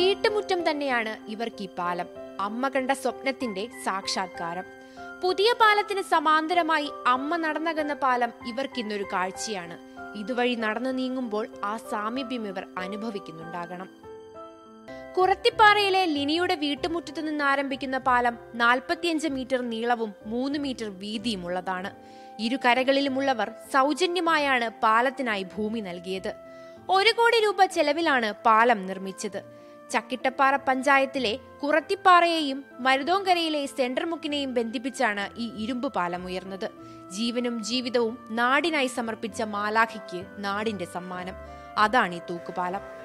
വീട്ടുമുറ്റം തന്നെയാണ് ഇവർക്ക് ഈ പാലം അമ്മ കണ്ട സ്വപ്നത്തിന്റെ സാക്ഷാത്കാരം പുതിയ പാലത്തിന് സമാന്തരമായി അമ്മ നടന്നകന്ന പാലം ഇവർക്കിന്നൊരു കാഴ്ചയാണ് ഇതുവഴി നടന്നു നീങ്ങുമ്പോൾ ആ സാമീപ്യം ഇവർ അനുഭവിക്കുന്നുണ്ടാകണം കുറത്തിപ്പാറയിലെ ലിനിയുടെ വീട്ടുമുറ്റത്തു നിന്ന് ആരംഭിക്കുന്ന പാലം നാൽപ്പത്തിയഞ്ച് മീറ്റർ നീളവും മൂന്ന് മീറ്റർ വീതിയുമുള്ളതാണ് ഇരു കരകളിലുമുള്ളവർ സൗജന്യമായാണ് പാലത്തിനായി ഭൂമി നൽകിയത് ഒരു കോടി രൂപ ചെലവിലാണ് പാലം നിർമ്മിച്ചത് ചക്കിട്ടപ്പാറ പഞ്ചായത്തിലെ കുറത്തിപ്പാറയെയും മരുതോങ്കരയിലെ സെന്റർ മുക്കിനെയും ബന്ധിപ്പിച്ചാണ് ഈ ഇരുമ്പ് പാലം ഉയർന്നത് ജീവനും ജീവിതവും നാടിനായി സമർപ്പിച്ച മാലാഖയ്ക്ക് നാടിന്റെ സമ്മാനം അതാണ് ഈ തൂക്കുപാലം